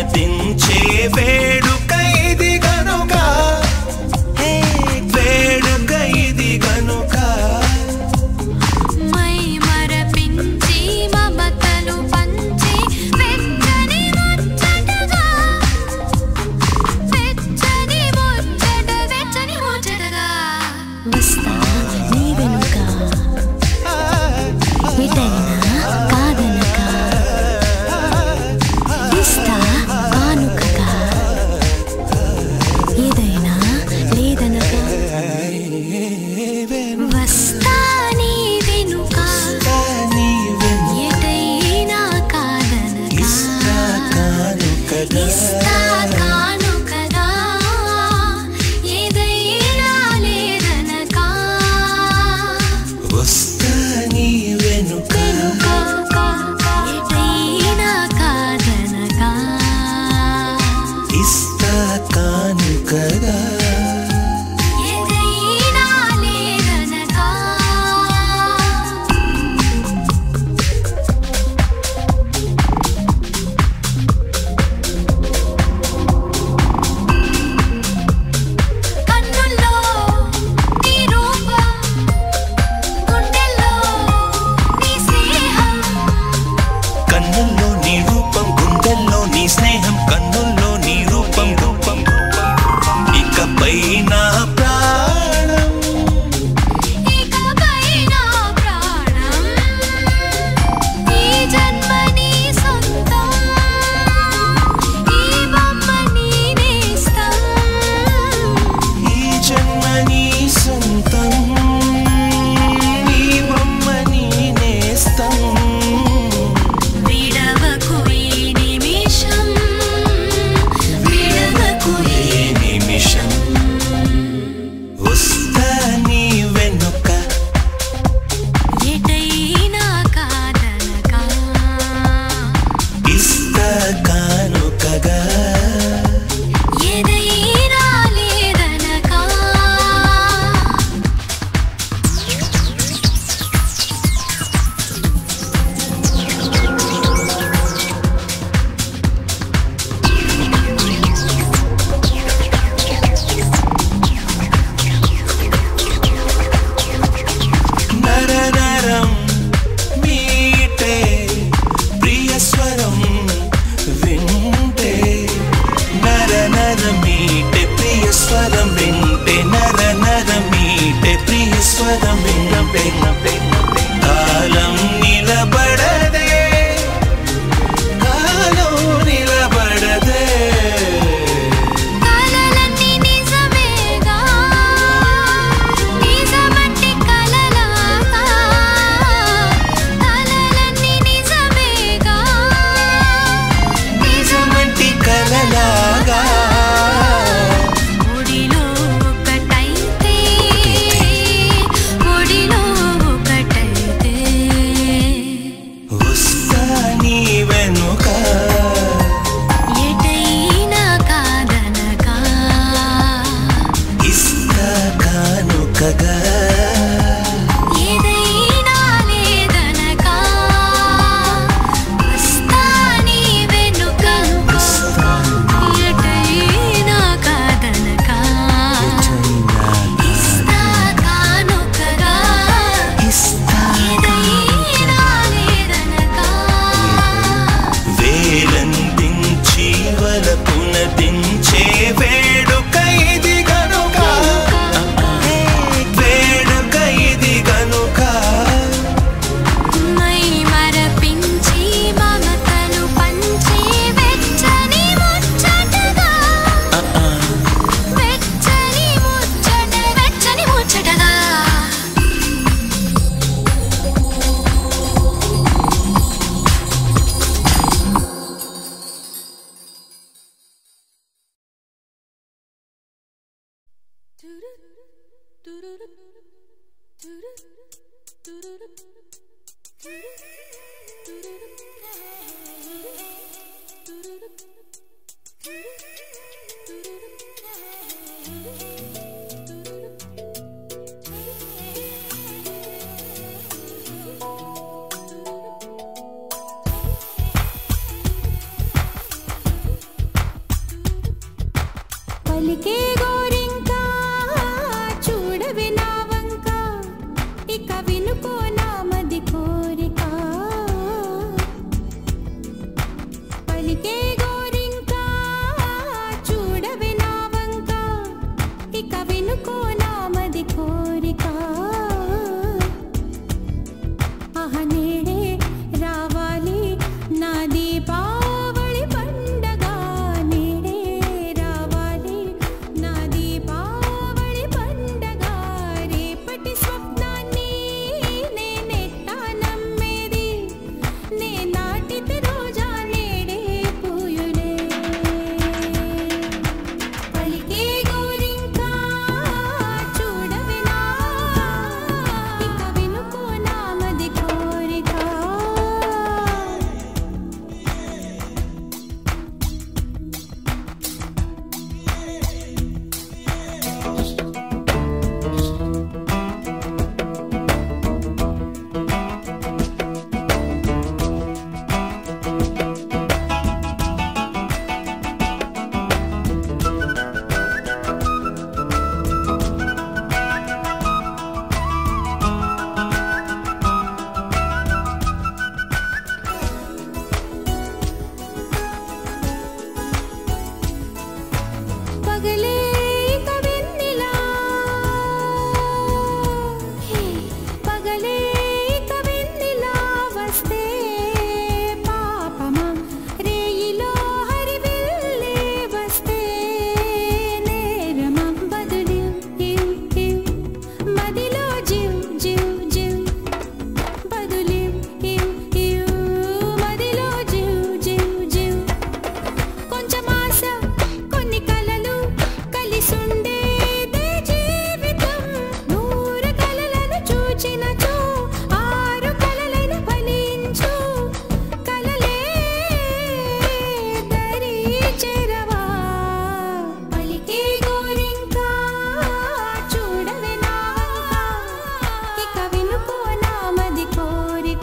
పునదించే వేడుక ఇది గనుక హే, వేడుక ఇది గనుక మై మరపించి మమతలు పంచి వెచ్చని ముచ్చటగా వెచ్చని ముచ్చట వెచ్చని ముచ్చటగా వస్తా నీ వెనుక ఎటైనా కాదనక ఇస్తా కానుకగా ఏదైనా లేదనక వస్తా నీ వెనుక నీ వెను ఎటైనా కాదనగా ఇస్తా కానుకగా ఇస్తా కానుకగా ఏదైనా లేదనగా వస్తా నీ వెనుక ఎటైనా కాదనగా ఇస్తా కానుకగా ఏదైనా లేదనగా కన్నుల్లో నీ రూపం గుండెల్లో నీ స్నేహం కన్నుల్లో నీ రూపం గుండెల్లో నీ స్నేహం కన్నుల్లో నీ రూపం రూపం ఇకపై నా ప్రాణం ఇకపై నా ప్రాణం ఈ జన్మ నీ సొంతం ఈ బొమ్మ నీ నేస్తం ఈ జన్మ నీ సొంతం ఈ బొమ్మ నీ నేస్తం విడవకు ఈ నిమిషం విడవకు ఈ ఏ నిమిషం వస్తా నీ వెనుక ఎటైనా కాదనగా ఇస్తా కానుకగా ఏదైనా లేదనగా నర నరం మీటే ప్రియ స్వరం వింటే నర నర మీటే ప్రియ స్వరం వింటే నర నర మీటే ప్రియ స్వరం విన్న విన్న విన్న కాలం నిలబడదే కాలం నిలబడదే కలలన్నీ నిజమేగా నిజమంటే కలలాగా కలలన్నీ నిజమేగా నిజమంటి కలలాగా ఒడిలో ఒకటైతే ఒడిలో ఒకటైతే వస్తా నీ వెనుక ఎటైనా కాదనగా ఇస్తా కానుకగా ఏదైనా లేదనగా వస్తా నీ వెనుక ఎటైనా కాదనగా ఇస్తా కానుకగా ఇస్తా ఏదైనా లేదనగా వేలందించి వలపునదించే వేడుక ఇది గనుక వేడుక ఇది గనుక మై మరపించి మమతలు పంచి వెచ్చని ముచ్చటగా వెచ్చని ముచ్చట వెచ్చని ముచ్చటగా పలికే గోరింకా చూడవి నా వంక ఇక వినుకో నామది కోరిక పలికే గోరింకా చూడవి నా వంక ఇక వినుకో నామది కోరిక అహనేడే రావాలి నా దీపావళి పండగ నేడే రావాలి నా దీపావళి పండగ రేపటి స్వప్నాన్ని నేనెట్టా నమ్మేది నే నాటితే రోజా నేడే పూయులే పలికే గోరింకా చూడవినా ఇక వినుకో నామది కోరిక పగలే ఇక వెన్నెలా పగలే ఇక వెన్నెలా వస్తే పాపమా రేయిలో హరివిల్లే వస్తే నేరమా బదులు ఇవ్ ఇవ్ మదిలో జివ్ జివ్ జివ్ బదులు ఇవ్ ఇవ్ మదిలో జివ్ జివ్ జివ్ కొంచెం ఆశ కొన్ని కలలు కలిసుండేదే జీవితం నూరు కలలను చూచినచో ఆరు కలలైన ఫలించు కలలే దరి చేరవా పలికే గోరింకా చూడవెనా ఇక వినుకో నామది కోరిక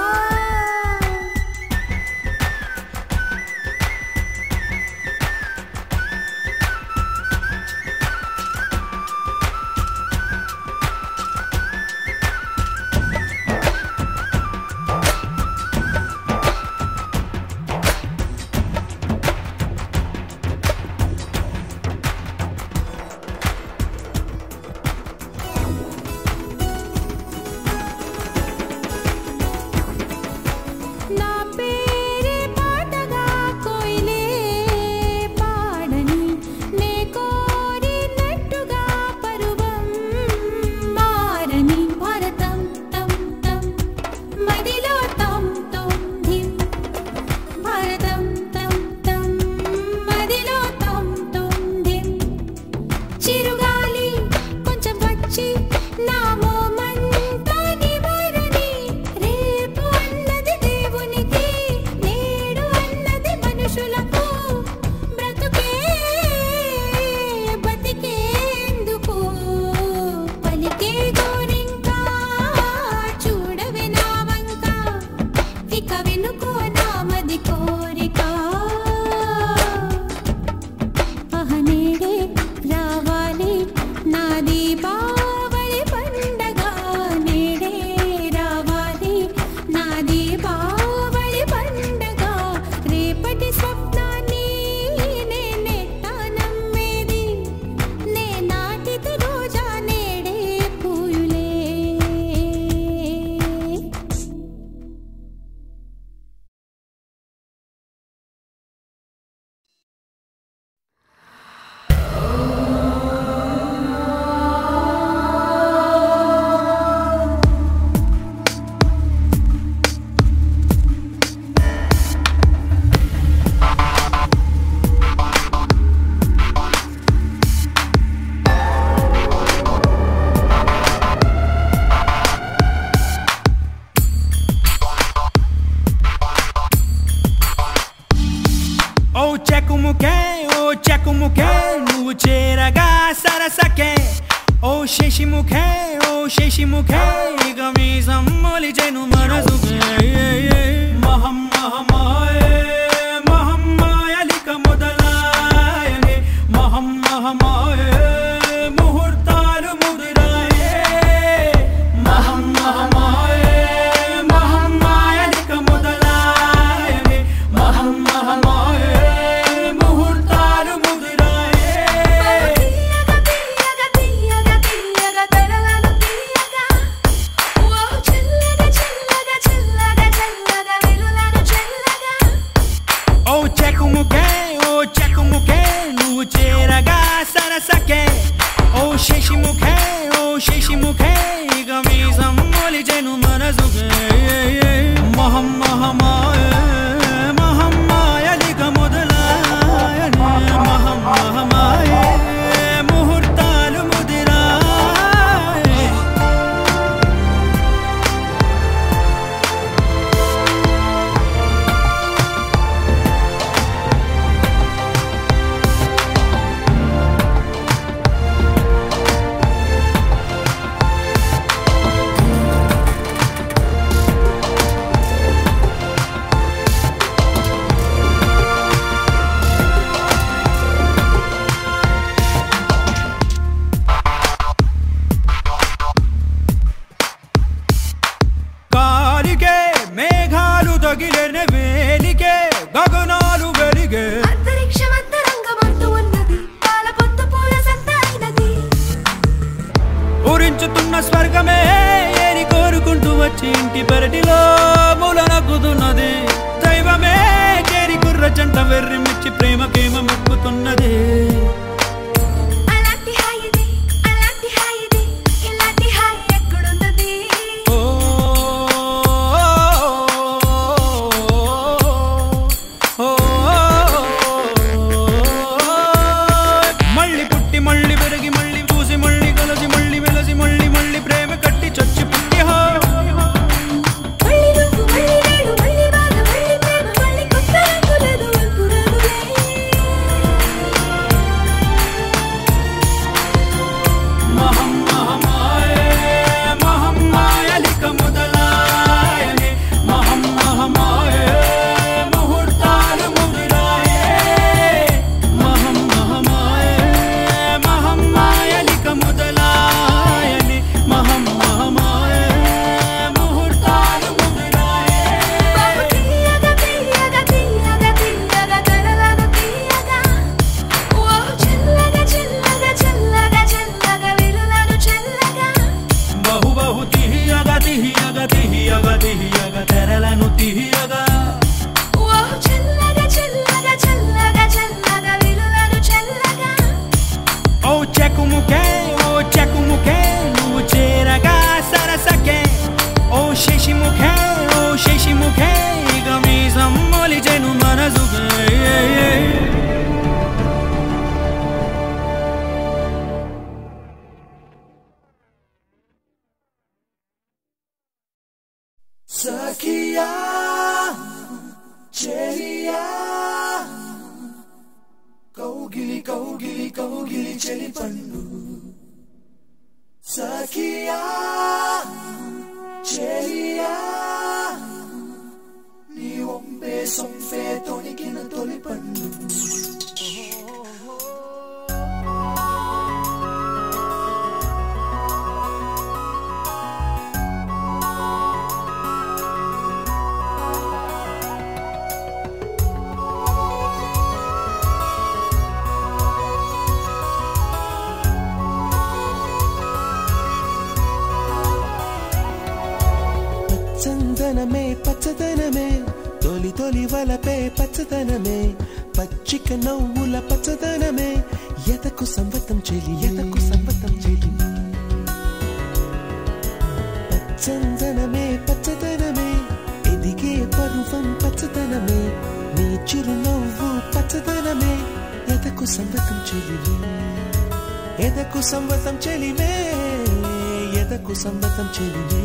నా పేరే పాటగా కోయిలే పాడని నే కోరినట్టుగా పరువం మారని భారతం తం తం మదిలో తం తం ధిం భారతం తం తం మదిలో తం తం ధిం చిరుగాలి కొంచెం వచ్చి నా మోమంతా నివారణి రేపు అన్నది దేవునికి నేడు అన్నది మనుషులకు బ్రతుకే బతికేందుకు పలికే గోరింకా చూడవి నా వంక ఇక వినుకో నామది కోరిక అహనేడే రావాలి నా దీపావళి పండగ నేడే రావాలి నా దీపావళి పండగ రేపటి స్వప్నాన్ని నేనెట్టా నమ్మేది నే నాటితే రోజా నేడే పూయులే ఓ చెక్కుముకే ఓ చెక్కుముకే నువ్వు చేరగా సరసకే ఓ శశిముఖే ఓ శశిముఖే ఇక మీ సమ్మొలిచెను మనసుకే మహం మహమాయే మహమ్మాయలిక మొదలాయనే మహం మహం ఇంటి పెరటిలో మూల నగ్గుతున్నది దైవమే చేరి కుర్ర జంట వెర్రి మిచ్చి ప్రేమకేమ మొక్కుతున్నది అలాంటి హాయ్ ఇది అలాంటి హాయ్ ఇది ఇలాంటి హాయ్ ఎక్కడున్నది ఓ ఓ, మళ్ళీ పుట్టి మళ్ళీ పెరిగి మళ్ళీ పూసి మళ్ళీ కలసి మళ్ళీ వెలసి మళ్ళీ మళ్ళీ ప్రేమ కట్టి చచ్చి పుట్టి హో మళ్ళీ నువ్వు మళ్ళీ నేడు మళ్ళీ బాధ మళ్ళీ ప్రేమ మళ్ళీ కొత్త రంగులేదు అంకురాలులే మహం మహమాయే మహమ్మాయలిక మొదలాయనే మహం మహమాయే ముహూర్తాలు ముదిరాయే మహం మహమాయే మహమ్మాయలిక మొదలాయనే మహం మహమాయే ముహూర్తాలు ముదిరాయే బాబు తీయగా తీయగా తీయగా తీయగా కలలను తీయగా ఓ చల్లగా చల్లగా చల్లగా చల్లగా విరులను చల్లగా బహు బహు తిహియగా తిహియగా తిహియగా తిహియగా తెరలను తిహియగా ఓ చల్లగా చల్లగా చల్లగా చల్లగా విరులను చల్లగా ఓ చెకుముకే ఓ చెకుముకే నువ్వు చేరగా సరసకే ఓ శశిముఖే ఓ శశిముఖే ఇక మీ సమ్మొలిచెను మనసుకే సఖియా చెలియా కౌగిలి కౌగిలి కౌగిలి చెలి పండు సఖియా చెలియా నీ ఒంపే సొంపే తొణికిన తొలి పండు పచ్చందనమే పచ్చదనమే తొలి తొలి వలపే పచ్చదనమే పచ్చిక నవ్వుల పచ్చదనమే ఎతకు సంవతం చెలి ఎతకు సంవతం చెలి పచ్చందనమే పచ్చదనమే ఎదిగే పరువం పచ్చదనమే నీ చిరునవ్వు పచ్చదనమే ఎదకు సంవతం చెలిమే ఎదకు సంవతం చెలిమే ఎదకు సంవతం చెలిమే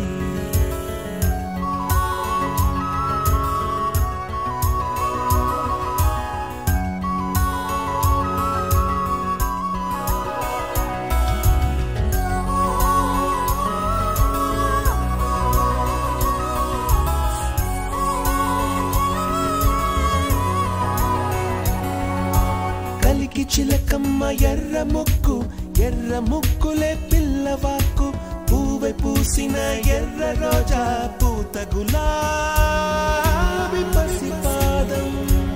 కలికి చిలకమ్మ ఎర్ర ముక్కు ఎర్ర ముక్కులే పిల్లవాకు పూవె పూసిన ఎర్ర రోజా పూత గులాబి పసిపాదం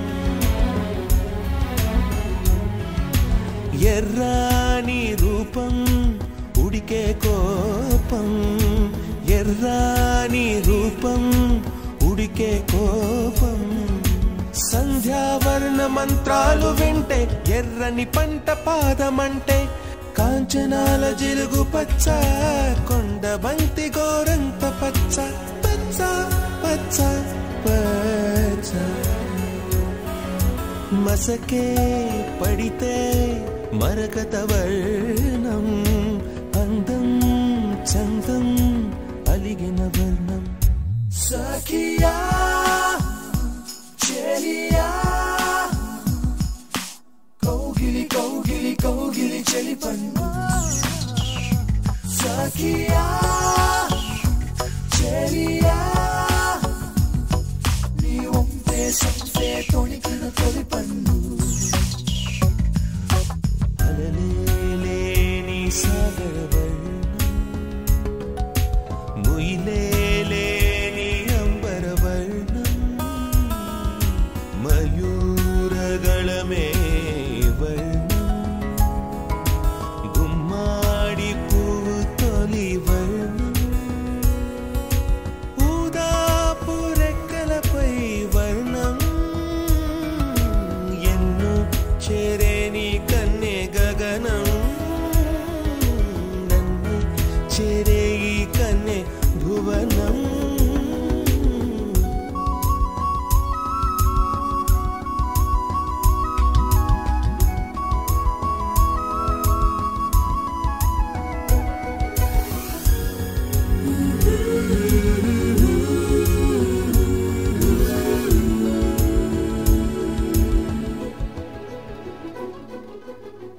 ఎర్రాని రూపం ఉడికే కోపం ఎర్రాని రూపం ఉడికే కోపం సంధ్యావర్ణ మంత్రాలు వింటే ఎర్రని పంట పాదమంటే కాంచనాల జిలుగు పచ్చ కొండ బంతి గోరంత పచ్చ పచ్చ పచ్చ పచ్చ మసకే పడితే మరకత వర్ణం అందం చందం అలిగిన వర్ణం సఖియా చెలియా కౌగిలి కౌగిలి కౌగిలి చెలి పండు సఖియా చెలియా నీ ఒంపే సంపే తొణికిన తొలి పండు అలలేని సాగర వర్ణం ముయిలేని అంబర వర్ణం మయూరగళమే వర్ణం గుమ్మాడి పువ్వు తొలి వర్ణం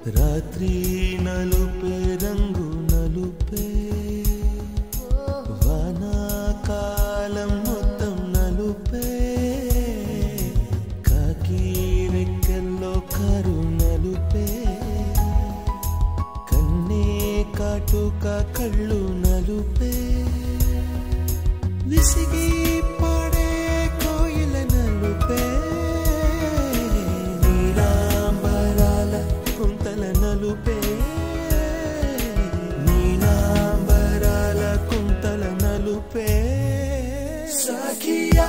రాత్రి నలుపే రంగు నలుపే వానాకాలం మొత్తం నలుపే కాకి రెక్కల్లో కారు నలుపే కన్నే కాటుక కళ్ళు నలుపే విసిగి పాడే కోయిల నలుపే నీలాంబరాల కుంతల నలుపే నీలాంబరాల కుంతల నలుపే సఖియా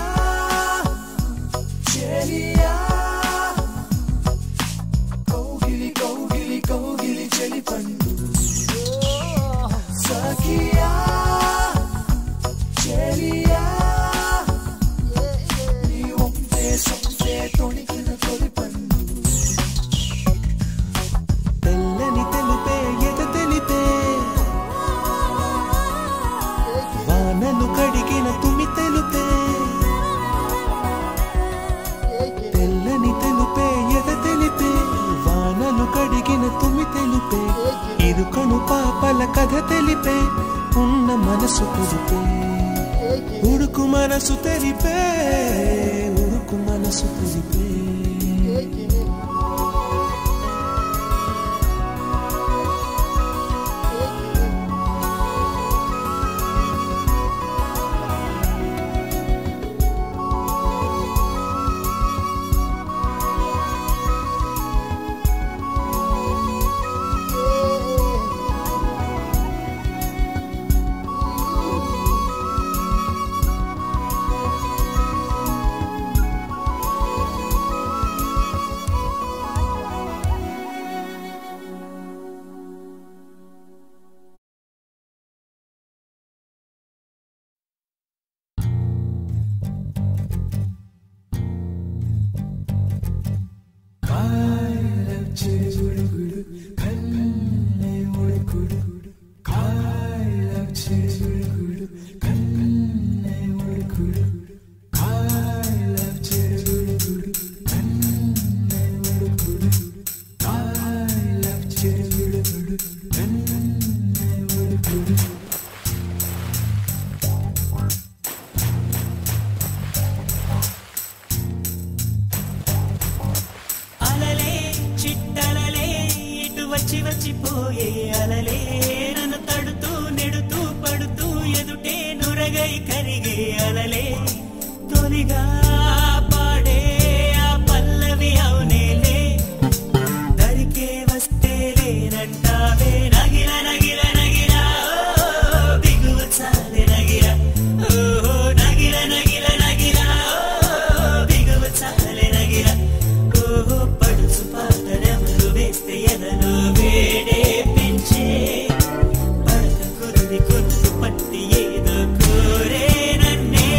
చెలియా కౌగిలి కౌగిలి కౌగిలి చెలి పండు సఖియా చెలియా నీ ఒంటే సొంతే తొణికిన తొలి పండు తెల్లని తెలుపే ఎద తెలిపే వానలు కడిగిన తుమి తెలుపే తెల్లని తెలుపే ఎద తెలిపే వానలు కడిగిన తుమి తెలుపే ఇరుకను పాపల కథ తెలిపే ఉన్న మనసు తెలిపే ఉడుకు మనసు తెలిపే ఉడుకు మనసు తెలిపే అలలే చిట్టలలే ఇటు వచ్చి వచ్చిపోయే అలలే నన్ను తడుతూ నెడుతూ పడుతూ ఎదుటే నురగై కరిగే అలలే తొలిగా పాడే ఆ పల్లవి అవునేలే దరికే వస్తే లేనంటావే నగిల నగిల నగిల ఓ, బిగువ చాలే నగిల ఓహో నగిల నగిల నగిల ఓ, బిగువ చాలే నగిల ఓహో పడుచు పాటలెవరు వేస్తే ఎదలో వేడే పెంచే పడత కురుడి కుర్తు పట్టి ఏదో కోరే నన్నే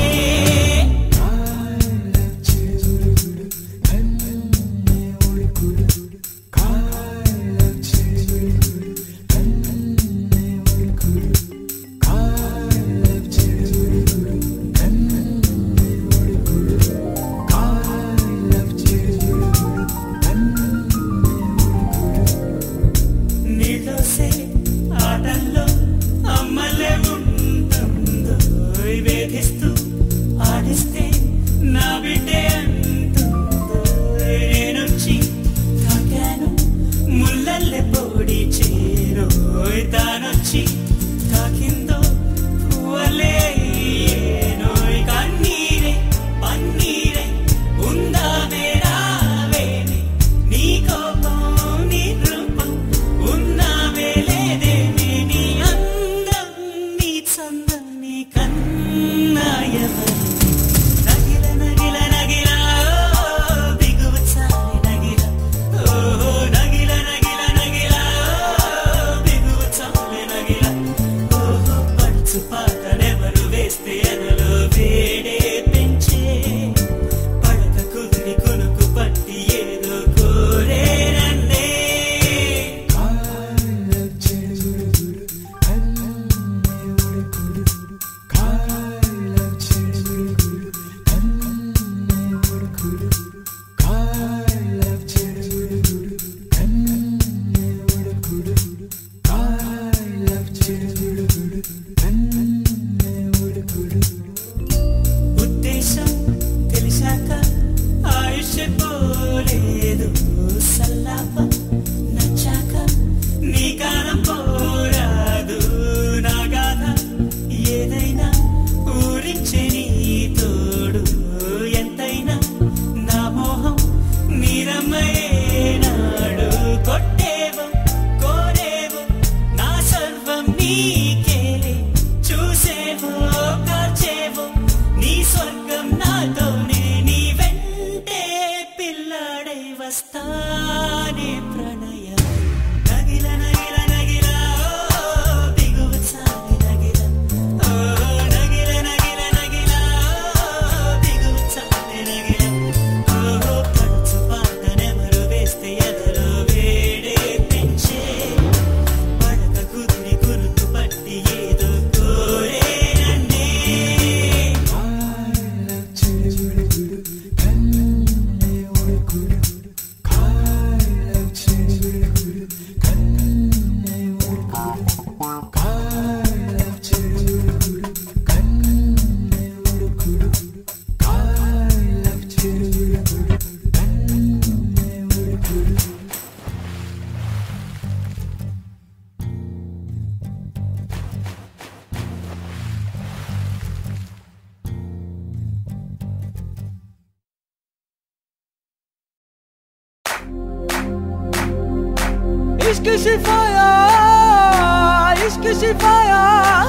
నీలోసే ఆటల్లో అమ్మలే ఉంటుందో వేధిస్తూ ఆడిస్తే నా బిడ్డే అంటుందో నేనొచ్చి తాకాను ముల్లల్లె పొడి చేరోయ్ తానొచ్చి తాకిందో పువ్వలే ఏనోయ్ కన్నీరే పన్నీరే ఉందా మేరావేమి నీ కోపం నీ రూపం ఉన్నావే లేదేమి నీ అందం నీ చందం నీ కన్నాయవరు నగిల నగిల నగిల ఓ, బిగువ చాలి నగిల ఓహో నగిల నగిల నగిల ఓ, బిగువ చాలి నగిల ఓహో పడుచు పాటలెవరు इश्क शिफाया इश्क शिफाया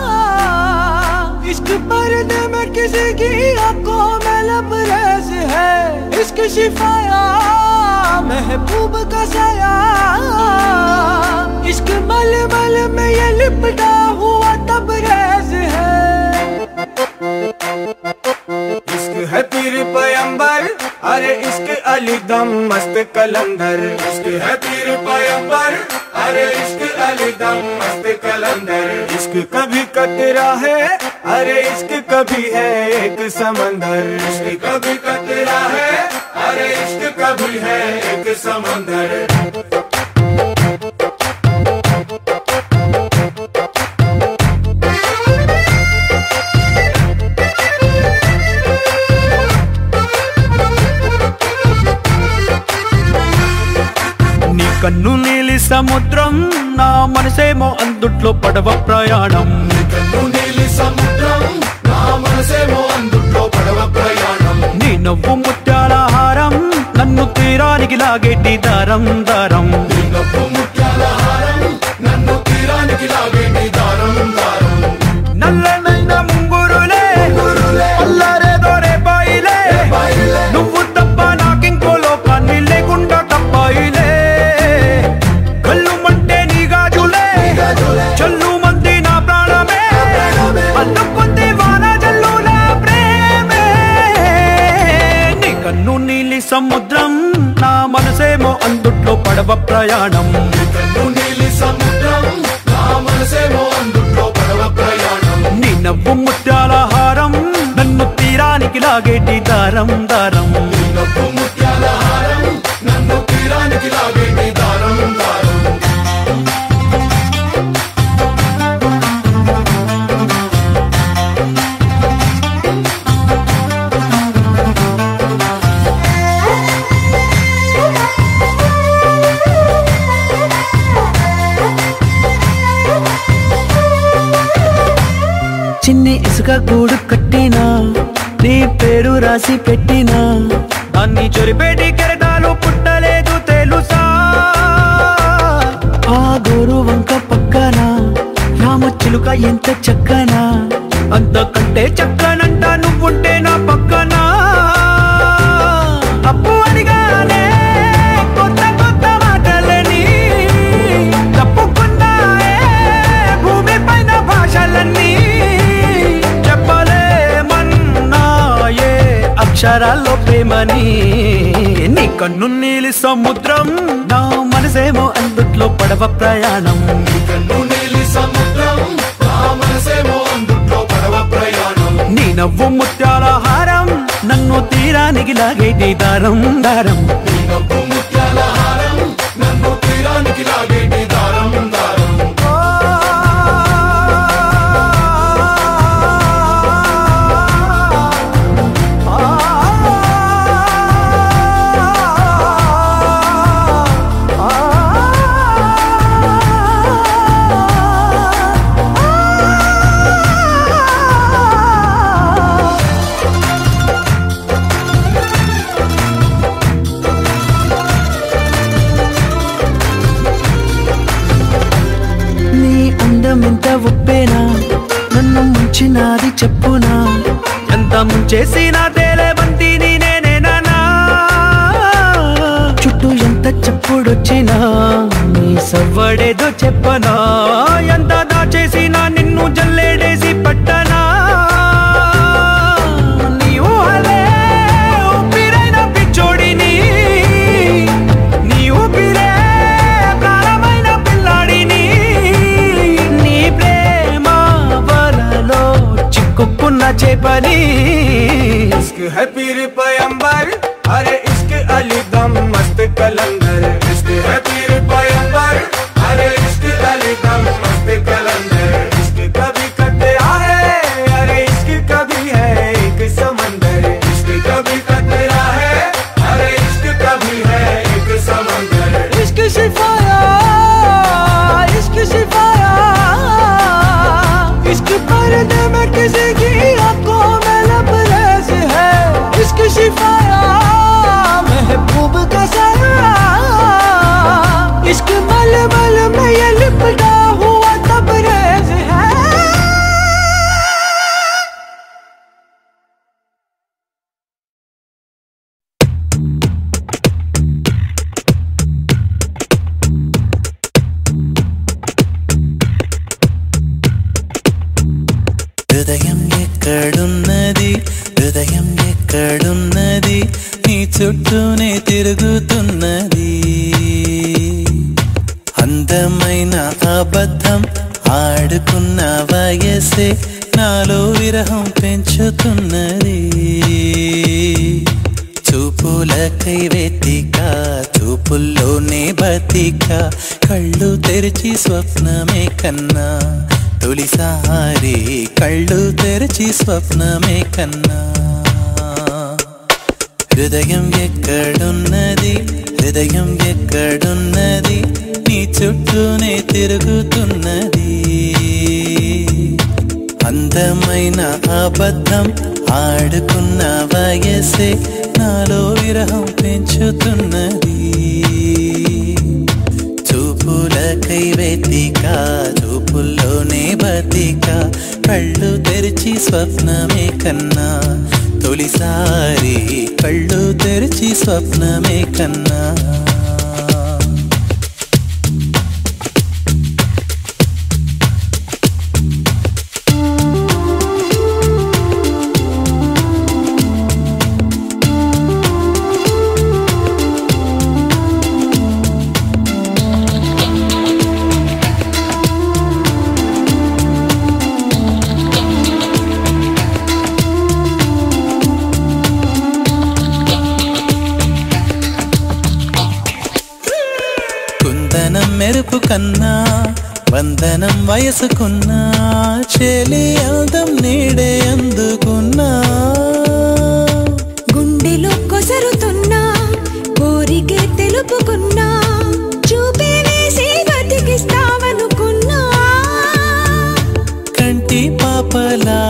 इश्क पर्दे में किसी की आंखों में लबरेज है इश्क शिफाया महबूब का साया इश्क मल मल में ये लिपटा हुआ तबरेज है इश्क है पीर पैंबर अरे इश्क अली दम मस्त कलंदर इश्क है पीर पैंबर अरे इश्क अली दम मस्त कलंदर इश्क कभी कतरा है अरे इश्क कभी है एक समंदर इश्क कभी कतरा है अरे इश्क कभी है एक समंदर నీ కన్ను నీలి సముద్రం నా మనసేమో అందుట్లో పడవ ప్రయాణం నీలి సముద్రం నా మనసేమో అందుట్లో పడవ ప్రయాణం నీ నవ్వు ముత్యాల హారం నన్ను తీరానికి లాగేటి దారం దారం నవ్వు ముత్యాల హారం నన్ను తీరానికి లాగేటి దారం దారం నల్లనైన ముంగురులే అల్లారేదో రేపాయిలే నువ్వు తప్ప నాకింకో లోకాన్ని లేకుండా తప్పాయిలే కళ్ళు మంటే నీ గాజులే చల్లు మంది నా ప్రాణమే అల్లుకుంది వాన జల్లుల ప్రేమే నీ కన్ను నీలి సముద్రం నా మనసేమో అందుట్లో పడవ ప్రయాణం కన్ను నీలి సముద్రం నా మనసేమో అందుట్లో పడవ ప్రయాణం నీ నవ్వు ముత్యాల హారం నన్ను తీరానికి లాగేటి దారం దారం నవ్వు ముత్యాల హారం నన్ను తీరానికి లాగేటి దారం దారం చిన్ని ఇసుక గూడు కట్టినా నీ పేరు రాసి పెట్టినా దాన్ని చొరిపేటి కెరటాలు పుట్టలేదు తెలుసా ఆ గోరు వంక పక్కన రామచిలుక ఎంత చక్కనా అంతకంటే చక్కనంట నువ్వుంటే నా పక్కన అప్పు అడిగానే కొత్త కొత్త మాటలని తప్పుకున్నాయే భూమి పైన భాషలన్నీ చెప్పలేమన్నాయే అక్షరాల్లో ప్రేమని నీ కన్ను నీలి సముద్రం నా మనసేమో అందుట్లో పడవ ప్రయాణం కన్ను నీలి సముద్రం నా మనసేమో అందుట్లో పడవ ప్రయాణం నీ నవ్వు ముత్యాల హారం నన్ను తీరానికి లాగేటి దారం దారం నవ్వు ముత్యాల హారం నన్ను తీరానికి లాగేటి దారం దారం నీ అందం ఎంత ఒప్పేనా నన్ను ముంచినాది చెప్పునా ఎంత ముంచేసినా తేలేవంతి నేనేనా చుట్టూ ఎంత చెప్పుడొచ్చినా నీ సవ్వడేదో చెప్పనా ఎంత దాచేసినా నిన్ను జల్లేడేసి పట్టనా నీ ఊహలే ఊపిరైన పిచ్చోడిని నీ ఊపిరే ప్రాణమైన పిల్లాడిని నీ ప్రేమ వలలో చిక్కుకున్న చేపని इश्क है पीर पैंबर अरे इश्क अली दम मस्त कलंदर इश्क है पीर पैंबर अरे इश्क अली दम मस्त कलंदर इश्क कभी कतरा है अरे इश्क कभी है एक समंदर इश्क कभी कतरा है अरे इश्क कभी है एक समंदर इश्क शिफाया इश्क शिफाया इश्क पर्दे में किसी की आंखों में लबरेज है इश्क शिफाया అబద్ధం ఆడుకున్న వయసే నాలో విరహం పెంచుతున్నది చూపులకై వెతిక చూపుల్లోనే బతిక కళ్ళు తెరిచి స్వప్నమే కన్నా తొలిసారి కళ్ళు తెరిచి స్వప్నమే కన్నా హృదయం ఎక్కడున్నది హృదయం ఎక్కడున్నది నీ చుట్టూనే తిరుగుతున్నది అందమైన అబద్ధం ఆడుకున్న వయసే నాలో విరహం పెంచుతున్నది చూపులకై వెతిక చూపుల్లోనే బతిక కళ్ళు తెరిచి స్వప్నమే కన్నా తొలిసారి కళ్ళు తెరిచి స్వప్నమే కన్నా కుందనం మెరుపు కన్నా వందనం వయసుకున్నా చెలి అందం నీడే అందుకున్నా గుండెలో కొసరుతున్నా కోరికే తెలుపుకున్నా చూపే వేసి బతికిస్తావనుకున్నా కంటి పాపలా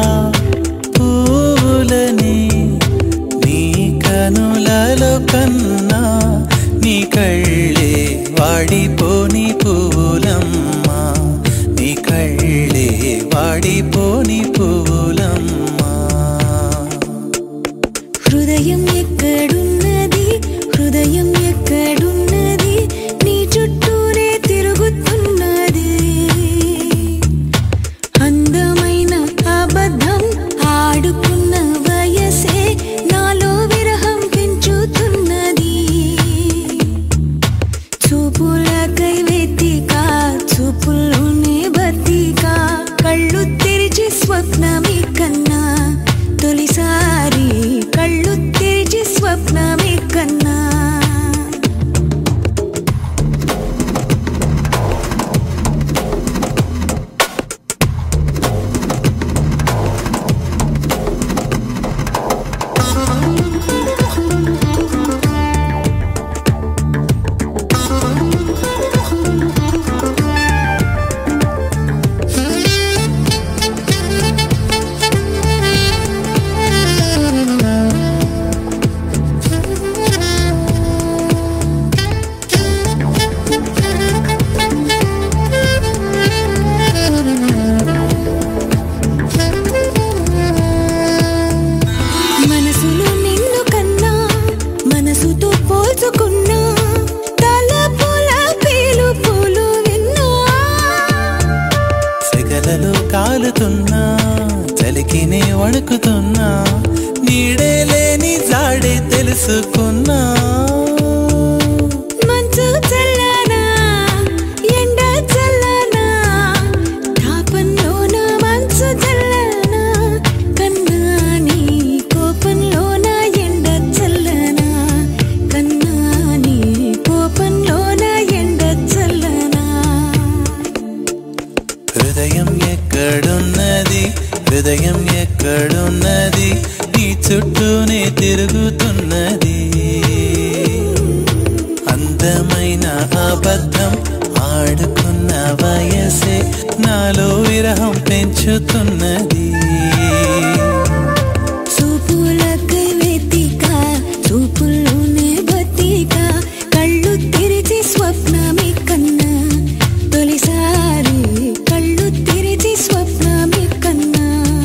పూలని నీ కనులలో కన్నా నీ కళ్ళే వాడిపోని పువ్వులమ్మా నీ కళ్ళే వాడిపోని పువ్వులమ్మా హృదయం ఎక్కడున్నది హృదయం ఎక్కడున్నది నీ చుట్టూనే తిరుగుతున్నది అందమైన అబద్ధం ఆడుకున్న వయసే నాలో విరహం పెంచుతున్నది చూపులకై వెతిక చూపుల్లోనే బతిక కళ్ళు తెరిచి స్వప్నమే కన్నా తొలిసారి కళ్ళు తెరిచి స్వప్నమే కన్నా మనసులో నిన్ను కన్నా మనసుతో పోల్చుకున్నా తలపుల పిలుపులు విన్నా సెగలలో కాలుతున్నా చలికినే వణుకుతున్నా నీడే లేని జాడే తెలుసుకున్నా మంచు చల్లనా ఎండ చల్లనా తాపంలోన మంచు చల్లనా కన్నాని కోపంలోన ఎండ చల్లనా కన్నాని కోపంలోన ఎండ చల్లనా హృదయం ఎక్కడున్నది హృదయం ఎక్కడున్నది నీ చుట్టూనే తిరుగుతున్నది అందమైన అబద్ధం ఆడుకున్న వయసే నాలో విరహం పెంచుతున్నది చూపులకై వెతిక చూపుల్లోనే బతిక కళ్ళు తెరిచి స్వప్నమే కన్నా తొలిసారి కళ్ళు తెరిచి స్వప్నమే కన్నా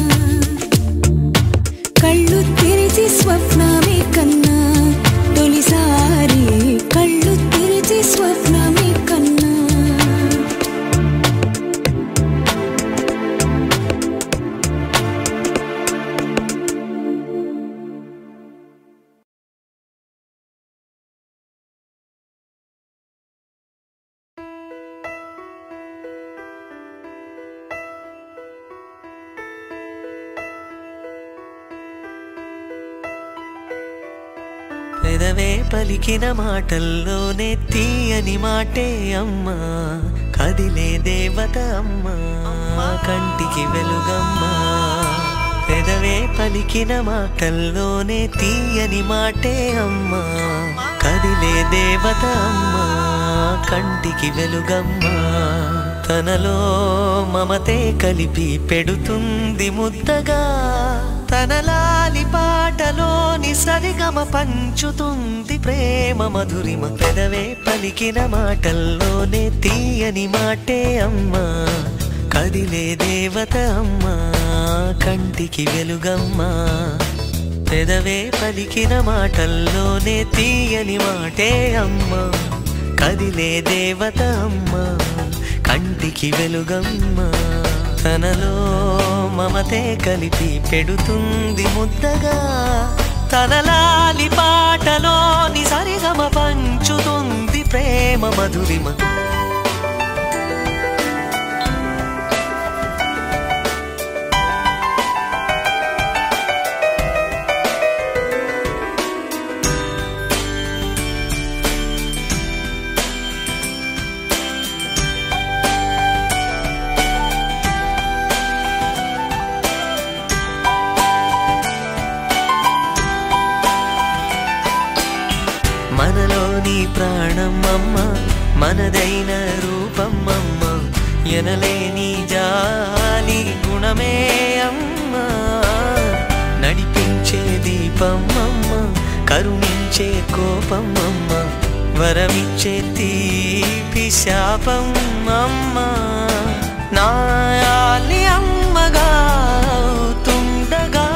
కళ్ళు తెరిచి స్వప్నమే కన్నా తొలిసారి కళ్ళు తెరిచి స్వప్నమే కన్నా హృదయం పెదవే పలికిన మాటల్లోనే తీయని మాటే అమ్మా కదిలే దేవత అమ్మా కంటికి వెలుగమ్మా పెదవే పలికిన మాటల్లోనే తీయని మాటే అమ్మా కదిలే దేవత అమ్మా కంటికి వెలుగమ్మా తనలో మమతే కలిపి పెడుతుంది ముద్దగా తనలాలి పాటలోని సరిగమ పంచుతుంది ప్రేమ మధురిమ పెదవే పలికిన మాటల్లోనే తీయని మాటే అమ్మా కదిలే దేవత అమ్మా కంటికి వెలుగమ్మా పెదవే పలికిన మాటల్లోనే తీయని మాటే అమ్మా కదిలే దేవత అమ్మా కంటికి వెలుగమ్మా తనలో మమతే కలిపి పెడుతుంది ముద్దగా తనలాలి పాటలోని సరిగమ పంచుతుంది ప్రేమ మధురిమ మనలోని ప్రాణం అమ్మ మనదైన రూపం అమ్మ ఎనలేని జాలి గుణమే అమ్మ నడిపించే దీపం అమ్మ కరుణించే కోపం అమ్మ వరమిచ్చే తీపి శాపం అమ్మ నాయాలి అమ్మగా అవుతుండగా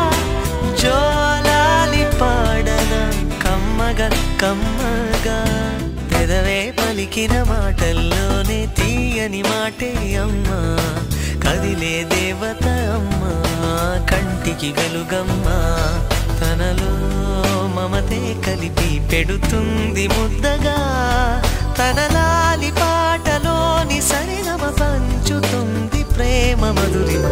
జోలాలి పాడన కమ్మగా కమ్మగా పెదవే పలికిన మాటల్లోనే తీయని మాటే అమ్మా కదిలే దేవత అమ్మా కంటికి వెలుగమ్మా తనలో మమతే కలిపి పెడుతుంది ముద్దగా తనలాలి పాటలోని సరిగమ పంచుతుంది ప్రేమ మధురిమ